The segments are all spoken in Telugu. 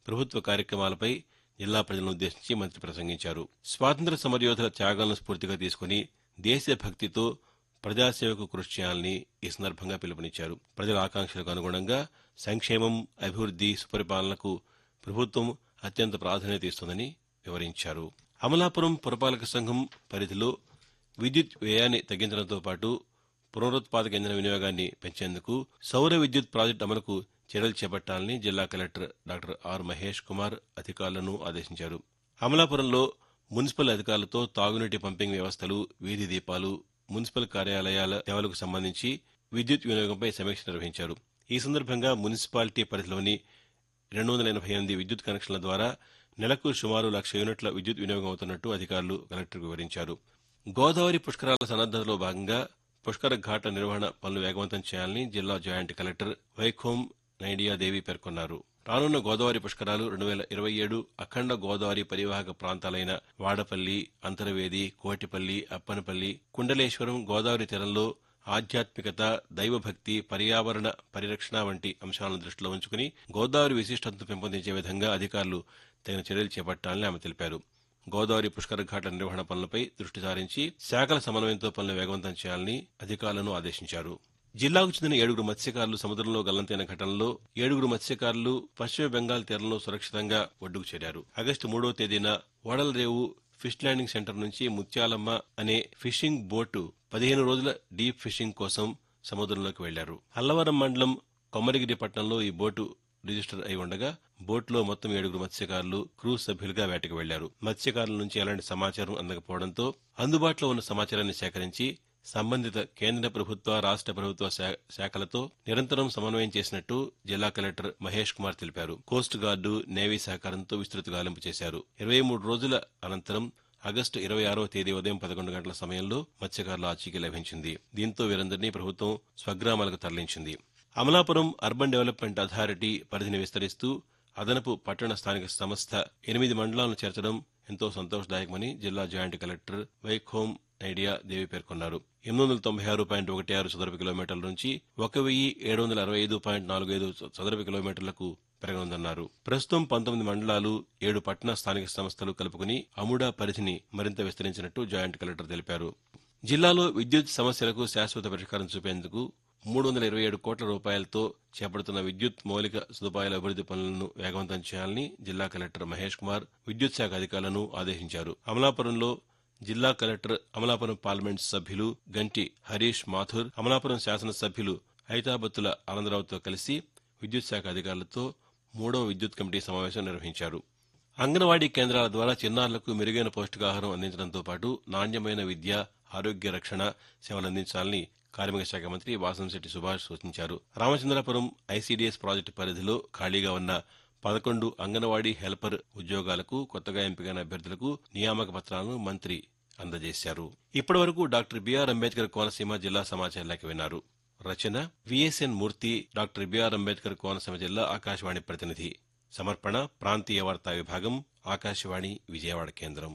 ప్రభుత్వ కార్యక్రమాలపై జిల్లా ప్రజలను ఉద్దేశించి మంత్రి ప్రసంగించారు స్వాతంత్ర సమరయోధుల త్యాగాలను స్ఫూర్తిగా తీసుకుని దేశభక్తితో ప్రజాసేవకు కృషి చేయాలని ఈ సందర్భంగా పిలుపునిచ్చారు ప్రజల ఆకాంక్షలకు అనుగుణంగా సంక్షేమం అభివృద్ది సుపరిపాలనకు ప్రభుత్వం అత్యంత ప్రాధాన్యత ఇస్తోందని వివరించారు అమలాపురం పురపాలక సంఘం పరిధిలో విద్యుత్ వ్యయాన్ని తగ్గించడంతో పాటు పునరుత్పాదక ఇంధన వినియోగాన్ని పెంచేందుకు సౌర విద్యుత్ ప్రాజెక్టు అమలుకు చర్యలు చేపట్టాలని జిల్లా collector doctor R Mahesh Kumar అధికారులను ఆదేశించారు అమలాపురంలో మున్సిపల్ అధికారులతో తాగునీటి పంపింగ్ వ్యవస్థలు వీధి దీపాలు మున్సిపల్ కార్యాలయాల సేవలకు సంబంధించి విద్యుత్ వినియోగంపై సమీక్ష నిర్వహించారు ఈ సందర్భంగా మున్సిపాలిటీ పరిధిలోని రెండు వందల ఎనభై ఎనిమిది విద్యుత్ కనెక్షన్ల ద్వారా నెలకు సుమారు లక్ష యూనిట్ల విద్యుత్ వినియోగం అవుతున్నట్టు అధికారులు కలెక్టర్కు వివరించారు గోదావరి పుష్కరాల సన్నద్దతలో భాగంగా పుష్కర ఘాట్ల నిర్వహణ పనులు వేగవంతం చేయాలని జిల్లా జాయింట్ కలెక్టర్ వైఖోం నైడియా దేవి పేర్కొన్నారు రానున్న గోదావరి పుష్కరాలు రెండు వేల ఇరవై ఏడు అఖండ గోదావరి పరివాహక ప్రాంతాలైన వాడపల్లి అంతర్వేది కోటిపల్లి అప్పనపల్లి కుండలేశ్వరం గోదావరి తీరంలో ఆధ్యాత్మికత దైవభక్తి పర్యావరణ పరిరక్షణ వంటి అంశాలను దృష్టిలో ఉంచుకుని గోదావరి విశిష్టతను పెంపొందించే విధంగా అధికారులు తగిన చర్యలు చేపట్టాలని ఆమె తెలిపారు గోదావరి పుష్కర ఘాట్ల నిర్వహణ పనులపై దృష్టి సారించి శాఖల సమన్వయంతో పనులు వేగవంతం చేయాలని అధికారులను ఆదేశించారు జిల్లాకు చెందిన ఏడుగురు మత్స్యకారులు సముద్రంలో గల్లంతైన ఘటనలో ఏడుగురు మత్స్యకారులు పశ్చిమ బెంగాల్ తీరంలో సురక్షితంగా ఒడ్డుకు చేరారు ఆగస్టు మూడో తేదీన ఓడలరేవు ఫిష్ ల్యాండింగ్ సెంటర్ నుంచి ముత్యాలమ్మ అనే ఫిషింగ్ బోటు పదిహేను రోజుల డీప్ ఫిషింగ్ కోసం సముద్రంలోకి వెళ్లారు అల్లవరం మండలం కొమ్మరిగిరి పట్టణంలో ఈ బోటు రిజిస్టర్ అయి ఉండగా బోట్లో మొత్తం ఏడుగురు మత్స్యకారులు క్రూజ్ సభ్యులుగా వేటకు వెళ్లారు మత్స్యకారుల నుంచి ఎలాంటి సమాచారం అందకపోవడంతో అందుబాటులో ఉన్న సమాచారాన్ని సేకరించి సంబంధిత కేంద్ర ప్రభుత్వ రాష్ట్ర ప్రభుత్వ శా- శాఖలతో నిరంతరం సమన్వయం చేసినట్టు జిల్లా కలెక్టర్ మహేష్ కుమార్ తెలిపారు కోస్ట్ గార్డు నేవీ సహకారంతో విస్తృత గాలింపు చేశారు ఇరవై మూడు రోజుల అనంతరం ఆగస్టు ఇరవై ఆరవ తేదీ ఉదయం పదకొండు గంటల సమయంలో మత్స్యకారుల ఆచూకీ లభించింది దీంతో వీరందరినీ ప్రభుత్వం స్వగ్రామాలకు తరలించింది అమలాపురం అర్బన్ డెవలప్మెంట్ అథారిటీ పరిధిని విస్తరిస్తూ అదనపు పట్టణ స్థానిక సంస్థ ఎనిమిది మండలాలను చేర్చడం ఎంతో సంతోషదాయకమని జిల్లా జాయింట్ కలెక్టర్ వైఖోం ఐడియా దేవి పేర్కొన్నారు ఎనిమిది వందల తొంభై ఆరు పాయింట్ ఒకటి ఆరు చదరపు కిలోమీటర్ల నుంచి ఒక వెయ్యి ఏడు వందల అరవై ఐదు పాయింట్ నాలుగు ఐదు చదరపు కిలోమీటర్లకు పెరగనుందన్నారు ప్రస్తుతం పంతొమ్మిది మండలాలు ఏడు పట్టణ స్థానిక సంస్థలు కలుపుకుని అముడా పరిధిని మరింత విస్తరించినట్టు జాయింట్ కలెక్టర్ తెలిపారు జిల్లాలో విద్యుత్ సమస్యలకు శాశ్వత పరిష్కారం చూపేందుకు మూడు వందల ఇరవై ఏడు కోట్ల రూపాయలతో చేపడుతున్న విద్యుత్ మౌలిక సదుపాయాల అభివృద్ది పనులను వేగవంతం చేయాలని జిల్లా కలెక్టర్ మహేష్ కుమార్ విద్యుత్ శాఖ అధికారులను ఆదేశించారు అమలాపురంలో జిల్లా కలెక్టర్ అమలాపురం పార్లమెంట్ సభ్యులు గంటి హరీష్ మాథుర్ అమలాపురం శాసనసభ్యులు హైతాబత్తుల ఆనందరావుతో కలిసి విద్యుత్ శాఖ అధికారులతో మూడవ విద్యుత్ కమిటీ సమావేశం నిర్వహించారు అంగన్వాడీ కేంద్రాల ద్వారా చిన్నారులకు మెరుగైన పౌష్టికాహారం అందించడంతో పాటు నాణ్యమైన విద్య ఆరోగ్య రక్షణ సేవలు అందించాలని కార్మిక శాఖ మంత్రి వాసంశెట్టి సుభాష్ సూచించారు రామచంద్రపురం ఐసీడీఎస్ ప్రాజెక్టు పరిధిలో ఖాళీగా ఉన్న పదకొండు అంగన్వాడీ హెల్పర్ ఉద్యోగాలకు కొత్తగా ఎంపికైన అభ్యర్థులకు నియామక పత్రాలను మంత్రి అందజేశారు ఇప్పటివరకు డాక్టర్ బిఆర్ అంబేద్కర్ కోనసీమ జిల్లా సమాచార లేఖ విన్నారు Rachana VSN Murthy doctor BR Ambedkar Konaseema జిల్లా ఆకాశవాణి ప్రతినిధి సమర్పణ ప్రాంతీయ వార్తా విభాగం ఆకాశవాణి విజయవాడ కేంద్రం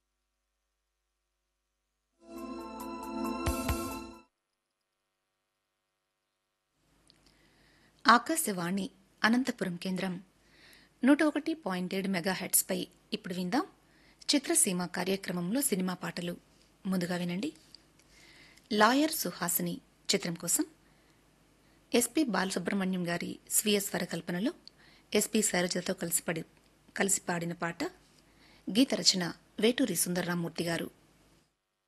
ఆకాశవాణి అనంతపురం కేంద్రం నూట ఒకటి పాయింట్ ఏడు మెగాహెట్స్పై ఇప్పుడు విందాం చిత్రసీమ కార్యక్రమంలో సినిమా పాటలు ముందుగా వినండి లాయర్ సుహాసిని చిత్రం కోసం ఎస్పి బాలసుబ్రహ్మణ్యం గారి స్వీయ స్వరకల్పనలో ఎస్పి శైలజతో కలిసి పడి కలిసి పాడిన పాట గీత రచన వేటూరి సుందరరామూర్తి గారు